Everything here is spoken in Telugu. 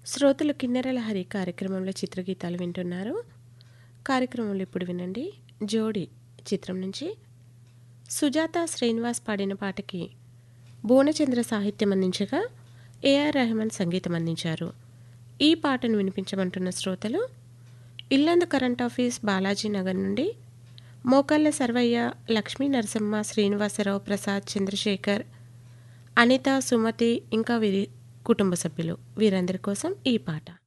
శ్రోతలు కిన్నెరల హరి కార్యక్రమంలో చిత్రగీతాలు వింటున్నారు కార్యక్రమంలో ఇప్పుడు వినండి జోడి చిత్రం నుంచి సుజాత శ్రీనివాస్ పాడిన పాటకి భువనచంద్ర సాహిత్యం అందించగా ఏఆర్ రెహమాన్ సంగీతం అందించారు ఈ పాటను వినిపించమంటున్న శ్రోతలు ఇల్లందు కరెంట్ ఆఫీస్ బాలాజీ నగర్ నుండి మోకళ్ళ సర్వయ్య లక్ష్మీ నరసమ్మ శ్రీనివాసరావు ప్రసాద్ చంద్రశేఖర్ అనిత సుమతి ఇంకా వీరి కుటుంబ సభ్యులు వీరందరి కోసం ఈ పాట